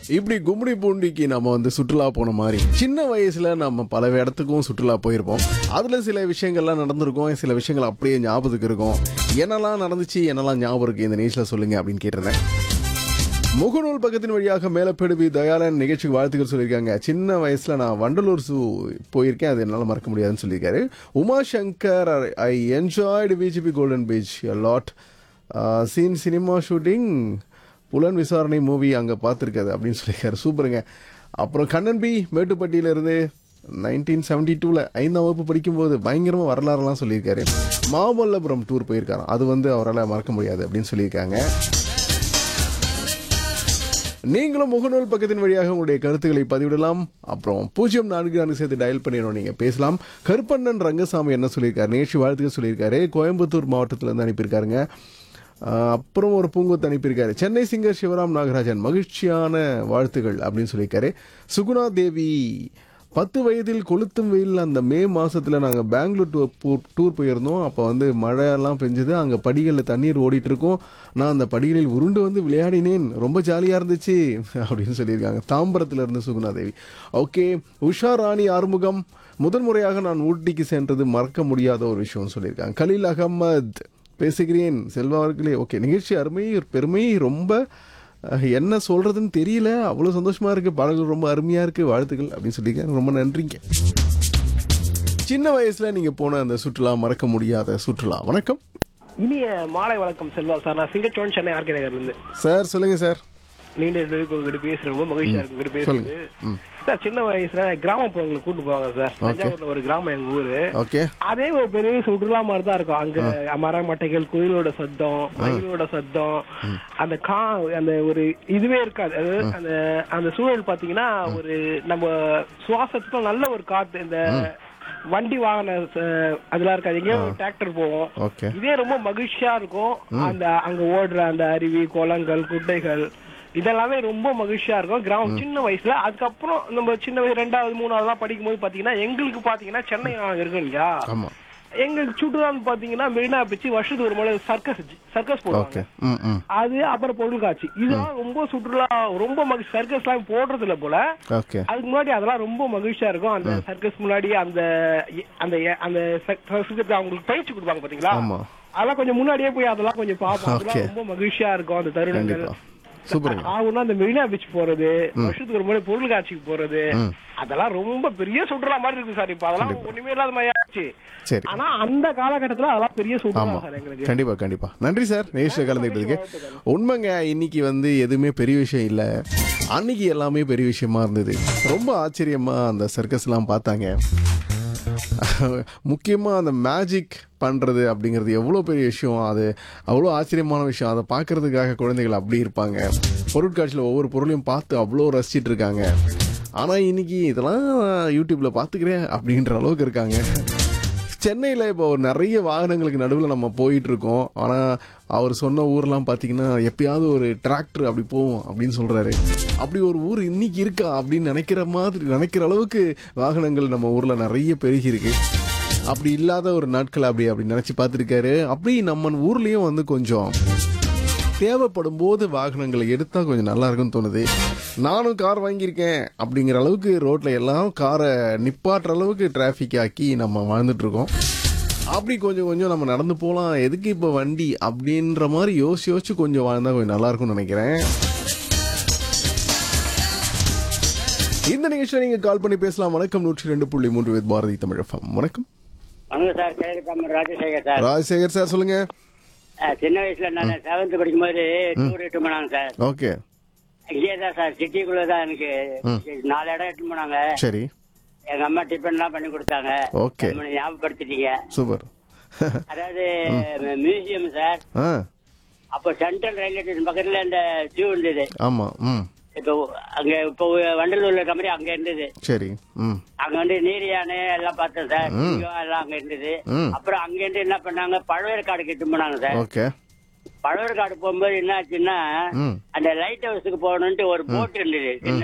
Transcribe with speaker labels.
Speaker 1: இப்படி கும்மிடி பூண்டிக்கு நம்ம வந்து சுற்றுலா போன மாதிரி சின்ன வயசுல நம்ம பல இடத்துக்கும் சுற்றுலா போயிருப்போம் அதுல சில விஷயங்கள்லாம் நடந்திருக்கும் சில விஷயங்கள் அப்படியே ஞாபகத்துக்கு இருக்கும் என்னெல்லாம் நடந்துச்சு என்னெல்லாம் ஞாபகம் இருக்கு இந்த நியூஸ்ல சொல்லுங்க அப்படின்னு கேட்டிருந்தேன் முகநூல் பக்கத்தின் வழியாக மேலப்படுவி தயாளன் நிகழ்ச்சிக்கு வாழ்த்துக்கள் சொல்லியிருக்காங்க சின்ன வயசுல நான் வண்டலூர் ஜூ போயிருக்கேன் அது என்னால் மறக்க முடியாதுன்னு சொல்லியிருக்காரு Uma Shankar I enjoyed VGP golden beach lot scene cinema shooting Pulan Visaranai movie அங்கே பார்த்துருக்காது அப்படின்னு சொல்லியிருக்காரு சூப்பருங்க அப்புறம் கண்ணன் பி மேட்டுப்பட்டியிலிருந்து நைன்டீன் செவன்டி டூவில் ஐந்தாம் வகுப்பு படிக்கும்போது பயங்கரமாக வரலாறுலாம் சொல்லியிருக்காரு மாமல்லபுரம் டூர் போயிருக்காராம் அது வந்து அவரால் மறக்க முடியாது அப்படின்னு சொல்லியிருக்காங்க நீங்களும் முகநூல் பக்கத்தின் வழியாக உங்களுடைய கருத்துக்களை பதிவிடலாம் அப்புறம் பூஜ்ஜியம் நான்கு நான்கு சேர்த்து டயல் பண்ணிடணும் நீங்க பேசலாம் கருப்பண்ணன் ரங்கசாமி என்ன சொல்லியிருக்காரு நேற்று வாழ்த்துக்கள் சொல்லியிருக்காரு கோயம்புத்தூர் மாவட்டத்துல இருந்து அனுப்பியிருக்காருங்க ஆஹ் அப்புறம் ஒரு பூங்கொத்து அனுப்பியிருக்காரு சென்னை சிங்கர் சிவராம் நாகராஜன் மகிழ்ச்சியான வாழ்த்துகள் அப்படின்னு சொல்லியிருக்காரு சுகுணா தேவி பத்து வயதில் கொளுத்தும் வெயில் அந்த மே மாசத்துல நாங்க பெங்களூர் டூர் போ- டூர் போயிருந்தோம் அப்ப வந்து மழையெல்லாம் பெஞ்சது அங்க படிகள்ல தண்ணீர் ஓடிட்டு இருக்கும் நான் அந்த படிகளில் உருண்டு வந்து விளையாடினேன் ரொம்ப ஜாலியா இருந்துச்சு அப்படின்னு சொல்லியிருக்காங்க தாம்பரத்துல இருந்து சுகுணா தேவி ஓகே உஷா ராணி ஆறுமுகம் முதன்முறையாக நான் ஊட்டிக்கு சென்றது மறக்க முடியாத ஒரு விஷயம் சொல்லியிருக்காங்க கலீல் அகமது பேசுகிறேன் செல்வா அவர்களே ஓகே நிகழ்ச்சி அருமை ஒரு பெருமை ரொம்ப அஹ், என்ன சொல்றதுன்னு தெரியல அவ்வளவு சந்தோஷமா இருக்கு பாடல்கள் ரொம்ப அருமையா இருக்கு வாழ்த்துக்கள் அப்படின்னு சொல்லியிருக்கேன் ரொம்ப நன்றிங்க சின்ன வயசுல நீங்க போன அந்த சுற்றுலா மறக்க முடியாத சுற்றுலா வணக்கம்
Speaker 2: இனிய மாலை வணக்கம் செல்வா சார் நான் சிங்கச்சோன் சென்னை ஆர்கே நகர்ல இருந்து
Speaker 1: சார் சொல்லுங்க சார்
Speaker 2: நீண்ட நெடுக்கு உங்ககிட்ட பேசுறேன் ரொம்ப மகிழ்ச்சியா இருக்கு உங்ககிட்ட பேசுறது சார் சின்ன வயசுல கிராமப்புறங்களுக்கு கூட்டு போவாங்க சார் தஞ்சாவூர்ல ஒரு கிராமம் எங்க ஊரு
Speaker 1: ஓகே
Speaker 2: அதே ஒரு பெரிய சுற்றுலா மாதிரி தான் இருக்கும் அங்க மரமட்டைகள் குயிலோட சத்தம் மயிலோட சத்தம் அந்த கா அந்த ஒரு இதுவே இருக்காது அது அந்த அந்த சூழல் பாத்தீங்கன்னா ஒரு நம்ம சுவாசத்துக்கும் நல்ல ஒரு காத்து இந்த வண்டி வாகன அஹ், அதெல்லாம் இருக்காது எங்கேயோ டிராக்டர் போவோம்
Speaker 1: ஓகே
Speaker 2: இதே ரொம்ப மகிழ்ச்சியா இருக்கும் அந்த அங்க ஓடுற அந்த அருவி குளங்கள் குட்டைகள் இதெல்லாமே ரொம்ப மகிழ்ச்சியா இருக்கும் கிராமம் சின்ன வயசுல அதுக்கப்புறம் நம்ம சின்ன வயசு ரெண்டாவது மூணாவதுலாம் படிக்கும்போது பாத்தீங்கன்னா எங்களுக்கு பாத்தீங்கன்னா சென்னை இருக்கும் இல்லையா
Speaker 1: ஆமா
Speaker 2: எங்களுக்கு சுற்றுலான்னு பாத்தீங்கன்னா மெரினா பீச் வருஷத்துக்கு ஒரு முறை சர்க்கஸ் சர்க்கஸ் போடுவாங்க
Speaker 1: ஓகே ம் ம்
Speaker 2: அது அப்புறம் பொருட்காட்சி இதெல்லாம் ரொம்ப சுற்றுலா ரொம்ப மகிழ்ச்சி சர்க்கஸ் எல்லாம் போடுறது இல்ல போல
Speaker 1: ஓகே
Speaker 2: அதுக்கு முன்னாடி அதெல்லாம் ரொம்ப மகிழ்ச்சியா இருக்கும் அந்த சர்க்கஸ் முன்னாடி அந்த அந்த அந்த சர்க்கஸ் அவங்களுக்கு பயிற்சி கொடுப்பாங்க பாத்தீங்களா
Speaker 1: ஆமா
Speaker 2: அதெல்லாம் கொஞ்சம் முன்னாடியே போய் அதெல்லாம் கொஞ்சம் பார்ப்போம்
Speaker 1: Okay.
Speaker 2: அதெல்லாம் ரொம்ப மகிழ்ச்சியா இருக்கும் அந்த தருணங்கள்
Speaker 1: கண்டிப்பா சூப்பருங்க
Speaker 2: ஆகும்னா அந்த மெரினா பீச் போறது வருஷத்துக்கு ஒரு முறை பொருள் காட்சிக்கு போறது அதெல்லாம் ரொம்ப பெரிய சுற்றுலா மாதிரி இருக்கு சார் இப்ப அதெல்லாம் ஒண்ணுமே இல்லாத மாதிரி ஆச்சு
Speaker 1: சரி
Speaker 2: ஆனா அந்த காலகட்டத்துல அதெல்லாம் பெரிய சுற்றுலா
Speaker 1: ஆமா
Speaker 2: சார் எங்களுக்கு
Speaker 1: கண்டிப்பா கண்டிப்பா நன்றி சார் நிகழ்ச்சியில் கலந்துக்கிட்டதுக்கு உண்மைங்க இன்னைக்கு வந்து எதுவுமே பெரிய விஷயம் இல்ல அன்னைக்கு எல்லாமே பெரிய விஷயமா இருந்தது ரொம்ப ஆச்சரியமா அந்த சர்க்கஸ்லாம் பார்த்தாங்க முக்கியமா அந்த மேஜிக் பண்றது அப்படிங்கிறது எவ்வளோ பெரிய விஷயம் அது அவ்வளோ ஆச்சரியமான விஷயம் அதை பார்க்கறதுக்காக குழந்தைகள் அப்படி இருப்பாங்க பொருட்காட்சியில் ஒவ்வொரு பொருளையும் பார்த்து அவ்வளோ ரசிச்சிட்டு இருக்காங்க ஆனால் இன்னைக்கு இதெல்லாம் யூடியூப்ல பார்த்துக்கிறேன் அப்படின்ற அளவுக்கு இருக்காங்க சென்னையில் இப்போ நிறைய வாகனங்களுக்கு நடுவில் நம்ம போயிட்டு இருக்கோம் ஆனால் அவர் சொன்ன ஊர்லாம் பார்த்தீங்கன்னா எப்பயாவது ஒரு டிராக்டர் அப்படி போவோம் அப்படின்னு சொல்றாரு அப்படி ஒரு ஊர் இன்னைக்கு இருக்கா அப்படின்னு நினைக்கிற மாதிரி நினைக்கிற அளவுக்கு வாகனங்கள் நம்ம ஊரில் நிறைய பெருகி இருக்கு அப்படி இல்லாத ஒரு நாட்கள் அப்படி அப்படி நினச்சி பார்த்துருக்காரு அப்படி நம்ம ஊர்லேயும் வந்து கொஞ்சம் தேவைப்படும் போது வாகனங்களை எடுத்தா கொஞ்சம் நல்லா இருக்கும்னு தோணுது நானும் கார் வாங்கியிருக்கேன் அப்படிங்கிற அளவுக்கு ரோட்ல எல்லாம் காரை நிப்பாட்டுற அளவுக்கு டிராஃபிக் ஆக்கி நம்ம வாழ்ந்துட்டு இருக்கோம் அப்படி கொஞ்சம் கொஞ்சம் நம்ம நடந்து போகலாம் எதுக்கு இப்போ வண்டி அப்படின்ற மாதிரி யோசிச்சு யோசிச்சு கொஞ்சம் வாழ்ந்தா கொஞ்சம் நல்லா இருக்கும்னு நினைக்கிறேன் இந்த நிகழ்ச்சியை நீங்க கால் பண்ணி பேசலாம் வணக்கம் நூற்றி ரெண்டு புள்ளி மூன்று வித் பாரதி தமிழ் FM. வணக்கம்
Speaker 3: வணக்கம் சார் கேட்காம ராஜசேகர் சார்
Speaker 1: ராஜசேகர் சார் சொல்லுங்க
Speaker 3: அஹ், சின்ன வயசுல நான் செவன்த் படிக்கும்போது டூர் எட்டு போனாங்க சார்
Speaker 1: ஓகே
Speaker 3: இங்கே தான் சார் சிட்டிக்குள்ள தான் எனக்கு நாலு இடம் எட்டு போனாங்க
Speaker 1: சரி
Speaker 3: எங்க அம்மா டிஃபன்லாம் பண்ணி கொடுத்தாங்க
Speaker 1: ஓகே
Speaker 3: நம்மளை ஞாபகப்படுத்திட்டீங்க
Speaker 1: சூப்பர்
Speaker 3: அதாவது மியூசியம் சார்
Speaker 1: ஆ
Speaker 3: அப்போ சென்ட்ரல் ரயில்வே ஸ்டேஷன் பக்கத்துல இந்த ஜூ இருந்தது
Speaker 1: ஆமா ம்
Speaker 3: இப்போ அங்க இப்போ வண்டலூர்ல இருக்க மாதிரி அங்க இருந்தது
Speaker 1: சரி ம்
Speaker 3: அங்க வந்து நீர் யானை எல்லாம் பார்த்தேன் சார் சிங்கம் எல்லாம் அங்க இருந்தது
Speaker 1: ம்.
Speaker 3: அப்புறம் அங்க இருந்து என்ன பண்ணாங்க பழவேற்காடு கிட்ட போனாங்க சார்
Speaker 1: ஓகே
Speaker 3: பழவேற்காடு போகும்போது என்ன ஆச்சுன்னா
Speaker 1: ம்
Speaker 3: அந்த லைட் ஹவுஸுக்கு போகணும்ட்டு ஒரு போட் இருந்தது சின்ன